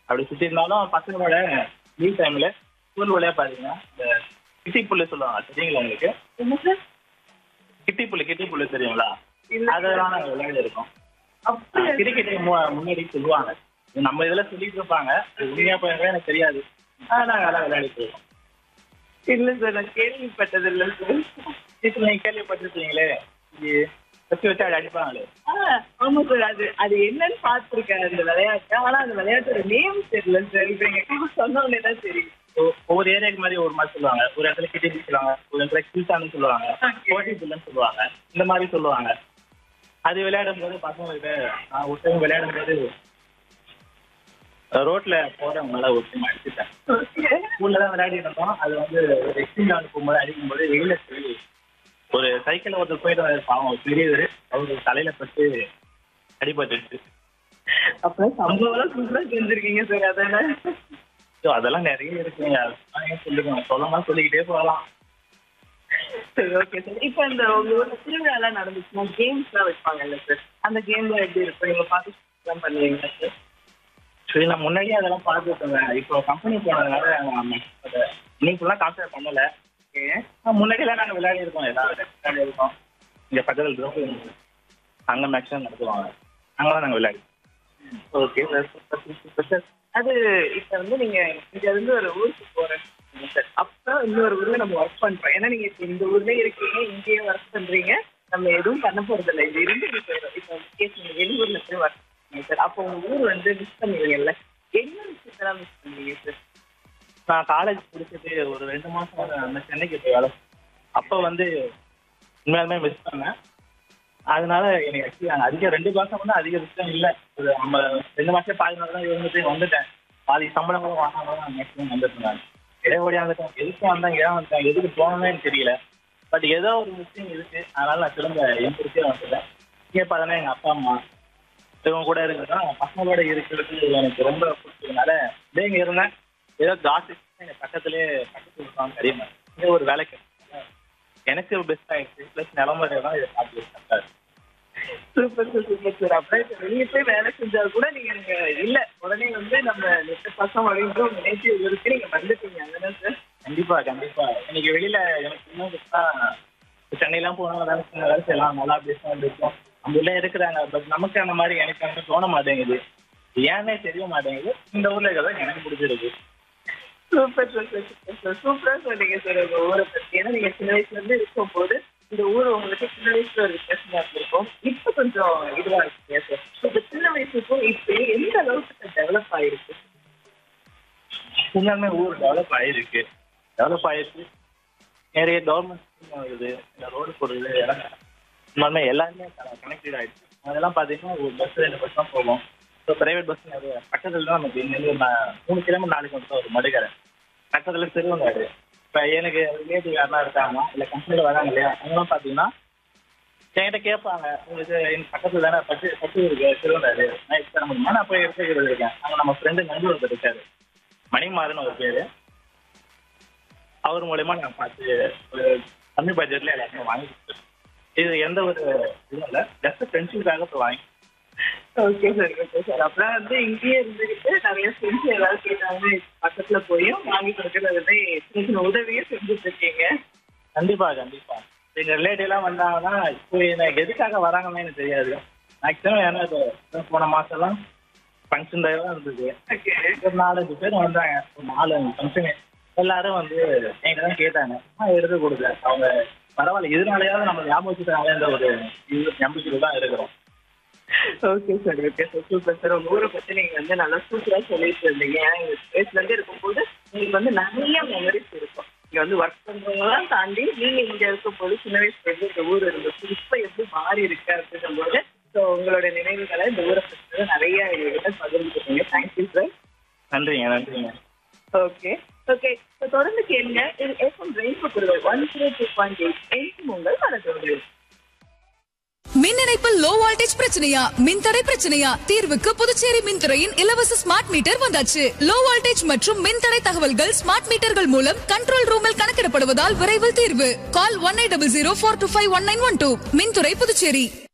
அப்படி சுத்தி இருந்தாலும் பசங்களோட லீவ் டைம்ல ஸ்கூல் வழியா பாத்தீங்கன்னா இந்த கிட்டி புல்லு சொல்லுவாங்க தெரியுங்களா உங்களுக்கு என்ன சார் கிட்டி புல்லு கிட்டி புல்லு தெரியுங்களா இல்ல. அதெல்லாம் நாங்க விளையாடி இருக்கோம் அப்படியா கிரிக்கெட் முன்னாடி சொல்லுவாங்க இது நம்ம இதுல சொல்லிட்டு இருப்பாங்க அது உண்மையா போயிருந்தா எனக்கு தெரியாது ஆனா நாங்க அதெல்லாம் விளையாடிட்டு இருக்கோம் இல்ல சார் நான் கேள்விப்பட்டது இல்ல சார் இப்போ நீங்க கேள்விப்பட்டிருக்கீங்களே இது வச்சு வச்சு அப்படி அடிப்பாங்களே ஆ, ஆமா சார் அது அது என்னன்னு பார்த்திருக்கேன் அந்த விளையாட்டு ஆனா அந்த விளையாட்டோட நேம் தெரியல சார் இப்ப எங்க சொன்ன உடனே தான் தெரியும் ஒ- ஒவ்வொரு ஏரியாக்கு மாதிரி ஒரு மாதிரி சொல்லுவாங்க ஒரு இடத்துல கிட்டி சொல்லுவாங்க ஒரு இடத்துல கில்சான்னு சொல்லுவாங்க Okay. கோட்டி புல்லுன்னு சொல்லுவாங்க இந்த மாதிரி சொல்லுவாங்க அது விளையாடும் போது பசங்களுக்கு நான் ஒரு டைம் விளையாடும் போது ரோட்ல போறவங்கள ஒரு டைம் அடிச்சுட்டேன் Okay. ஸ்கூல்ல தான் விளையாடிட்டு இருந்தோம் அது வந்து ஒரு எக்ஸ்ட்ரீம் லெவல் போகும்போது அடிக்கும்போது வெளியில போய் ஒரு சைக்கிள் ஒருத்தர் போயிட்டு வர பாவம் ஒரு பெரியவர் அவரு தலையில பட்டு அடிபட்டுச்சு அப்புறம் சம்பவம் சூப்பரா செஞ்சிருக்கீங்க சார் அதானே ஸோ அதெல்லாம் நிறைய இருக்குங்க அதெல்லாம் ஏன் சொல்லுங்க சொல்லலாம் சொல்லிக்கிட்டே போகலாம் சரி ஓகே சார் இப்போ இந்த உங்க ஊர்ல திருவிழாலாம் நடந்துச்சுன்னா கேம்ஸ் எல்லாம் வைப்பாங்கல்ல சார் அந்த கேம்ல எப்படி இருக்கும் நீங்க பார்ட்டிசிபேட் பண்ணுவீங்களா சார் சரி நான் முன்னாடியே அதெல்லாம் பார்த்துட்டேங்க இப்போ கம்பெனி போனதுனால நம்ம அதை இன்னைக்கு ஃபுல்லாக கான்சன்ட்ரேட் பண்ணல நான் முன்னாடியெல்லாம் நாங்கள் விளையாடி இருக்கோம் ஏதாவது விளையாடி இருக்கோம் இங்கே பக்கத்தில் கிரௌண்ட் அங்கே மேக்ஸிமம் நடத்துவாங்க அங்கெல்லாம் நாங்கள் விளையாடி okay sir super super sir அது இப்போ வந்து நீங்க இங்க இருந்து ஒரு ஊருக்கு போறேன் சார் அப்போ இன்னொரு ஊர்ல நம்ம ஒர்க் பண்றோம் ஏன்னா நீங்க இப்ப இந்த ஊர்ல இருக்கீங்க இங்கேயே ஒர்க் பண்றீங்க நம்ம எதுவும் பண்ண போறது இல்லை இது இருந்து இது போயிடும் இப்போ கேஸ் நீங்க வெளியூர்ல போய் ஒர்க் பண்ணுங்க சார் அப்போ உங்க ஊர் வந்து மிஸ் பண்ணுவீங்கல்ல என்ன விஷயத்தெல்லாம் மிஸ் பண்ணுவீங்க சார் நான் காலேஜ் முடிச்சுட்டு ஒரு ரெண்டு மாதம் அந்த சென்னைக்கு போய் வேலை அப்போ வந்து உண்மையாலுமே மிஸ் பண்ணேன் அதனால எனக்கு ஆக்சுவலி அங்கே அதிக ரெண்டு மாதம் வந்து அதிக விஷயம் இல்லை ஒரு நம்ம ரெண்டு மாதம் பாதி நாள் தான் இருந்துட்டு வந்துட்டேன் பாதி சம்பளங்களும் வாங்காம தான் மேக்ஸிமம் வந்துட்டு இருந்தாங்க இடையே ஓடியாந்துட்டேன் எதுக்கு வந்தேன் ஏன் வந்தேன் எதுக்கு போனேன்னு தெரியல பட் ஏதோ ஒரு விஷயம் இருக்கு அதனால நான் திரும்ப எந்திரிச்சே வந்துட்டேன் இங்கே பார்த்தோன்னா எங்கள் அப்பா அம்மா இவங்க கூட இருக்கிறதா பசங்களோட இருக்கிறது எனக்கு ரொம்ப பிடிச்சதுனால இதே இங்கே இருந்தேன் ஏதோ காசு எனக்கு பக்கத்துலேயே பக்கத்துல இருக்காங்க தெரியுமா இங்கே ஒரு வேலைக்கு எனக்கு பெஸ்ட் ஆயிடுச்சு ப்ளஸ் நிலமறை தான் இதை பார்த்து கரெக்டாக சூப்பர் சார் சூப்பர் சார் அப்படியே இப்ப வெளிய போய் வேலை செஞ்சா கூட நீங்க நீங்க இல்ல உடனே வந்து நம்ம நெட்ட பசம் அப்படின்ற உங்க நேட்டிவ் இருக்கு நீங்க வந்துட்டீங்க அதானே சார் கண்டிப்பா கண்டிப்பா இன்னைக்கு வெளியில எனக்கு இன்னும் பெருசா சென்னையெல்லாம் போனா வேலை செய்ய வேலை செய்யலாம் நல்லா பேசலாம் இருக்கும் நம்ம உள்ள இருக்கிறாங்க பட் நமக்கு அந்த மாதிரி எனக்கு அந்த தோண மாட்டேங்குது ஏன்னே தெரிய மாட்டேங்குது இந்த ஊர்ல இருக்கிறதா எனக்கு பிடிச்சிருக்கு சூப்பர் சார் சூப்பர் சார் சூப்பரா சொன்னீங்க சார் உங்க ஊரை பத்தி ஏன்னா நீங்க சின்ன வயசுல இருந்து இருக்கும் போது இந்த ஊர் உங்களுக்கு சின்ன வயசுல ஒரு வித்தியாசமா இருந்திருக்கும் இப்ப கொஞ்சம் இதுவா இருக்கீங்க சார் இப்ப சின்ன வயசுக்கும் இப்ப எந்த அளவுக்கு டெவலப் ஆயிருக்கு உண்மையாலுமே ஊர் டெவலப் ஆயிருக்கு டெவலப் ஆயிருக்கு நிறைய கவர்மெண்ட் ஸ்கீம் வருது இந்த ரோடு போடுறது எல்லாம் உண்மையாலுமே எல்லாருமே கனெக்டட் ஆயிடுச்சு அதெல்லாம் பார்த்தீங்கன்னா ஒரு பஸ் ரெண்டு பஸ் தான் போகும் ஸோ பிரைவேட் பஸ் நிறைய பக்கத்தில் தான் நமக்கு இங்கே மூணு கிலோமீட்டர் நாலு கிலோமீட்டர் ஒரு மடுக்கரை பக்கத்தில் திருவங்காடு இப்போ எனக்கு ரிலேட்டிவ் யாரெல்லாம் இருக்காங்க இல்லை கம்பெனியில் வராங்க இல்லையா அவங்களாம் பார்த்தீங்கன்னா என்கிட்ட கேட்பாங்க உங்களுக்கு எங்க பக்கத்தில் தானே பட்டு பட்டு இருக்கு திருவந்தாரு நான் இப்போ தர முடியுமா நான் போய் எடுத்துக்கிறது இருக்கேன் அங்கே நம்ம ஃப்ரெண்டு நண்பர் ஒருத்தர் இருக்காரு மணிமாறன் ஒரு பேர் அவர் மூலயமா நான் பார்த்து ஒரு கம்மி பட்ஜெட்டில் எல்லாத்தையும் வாங்கி கொடுத்துருக்கேன் இது எந்த ஒரு இதுவும் இல்லை ஜஸ்ட் ஃப்ரெண்ட்ஷிப்காக இப்போ வாங்கி ஓகே சார் ஓகே சார் அப்புறம் வந்து இங்கேயே இருந்துகிட்டு நிறைய ஃப்ரெண்ட்ஸ் ஏதாவது கேட்டாங்க பக்கத்துல போயும் வாங்கி கொடுக்கறது வந்து சின்ன சின்ன உதவியும் செஞ்சுட்டு இருக்கீங்க கண்டிப்பா கண்டிப்பா எங்க ரிலேட்டிவ்லாம் வந்தாங்கன்னா இப்போ எனக்கு எதுக்காக வராங்கன்னு எனக்கு தெரியாது மேக்ஸிமம் ஏன்னா இது போன மாசம்லாம் ஃபங்க்ஷன் தான் இருந்தது ஓகே ஒரு நாலஞ்சு பேர் வந்தாங்க ஒரு நாலு ஃபங்க்ஷனு எல்லாரும் வந்து என்கிட்ட தான் கேட்டாங்க நான் எடுத்து கொடுத்தேன் அவங்க பரவாயில்ல இதனாலயாவது நம்ம ஞாபகம் வச்சுட்டாங்க ஒரு இது நம்பிக்கையில் தான் இருக்கிறோம் okay sir okay sir super sir உங்க ஊரை பத்தி நீங்க வந்து நல்லா சூப்பரா சொல்லிட்டு இருந்தீங்க ஏன்னா எங்க ஸ்பேஸ்ல இருந்து இருக்கும்போது உங்களுக்கு வந்து நிறைய மெமரிஸ் இருக்கும் இங்க வந்து ஒர்க் பண்றவங்கலாம் தாண்டி நீங்க இங்க இருக்கும்போது சின்ன வயசுல இருந்து இந்த ஊர் இருந்துச்சு இப்ப எப்படி மாறி இருக்கு அப்படின்னும் போது ஸோ உங்களோட நினைவுகளை இந்த ஊரை பத்தி நிறைய எங்ககிட்ட பகிர்ந்துக்கிட்டீங்க தேங்க்யூ சார் நன்றிங்க நன்றிங்க ஓகே ஓகே ஸோ தொடர்ந்து கேளுங்க இது எஃப்எம் ரெயின்போ குருவை one zero two point eight eight உங்கள் மனதோடு மின் இணைப்பில் லோ வோல்டேஜ் பிரச்சனையா மின்தடை பிரச்சனையா தீர்வுக்கு புதுச்சேரி மின்துறையின் இலவச ஸ்மார்ட் மீட்டர் வந்தாச்சு லோ வோல்டேஜ் மற்றும் மின்தடை தகவல்கள் ஸ்மார்ட் மீட்டர்கள் மூலம் கண்ட்ரோல் ரூமில் கணக்கிடப்படுவதால் விரைவில் தீர்வு call one eight double zero four two five one nine one two மின்துறை புதுச்சேரி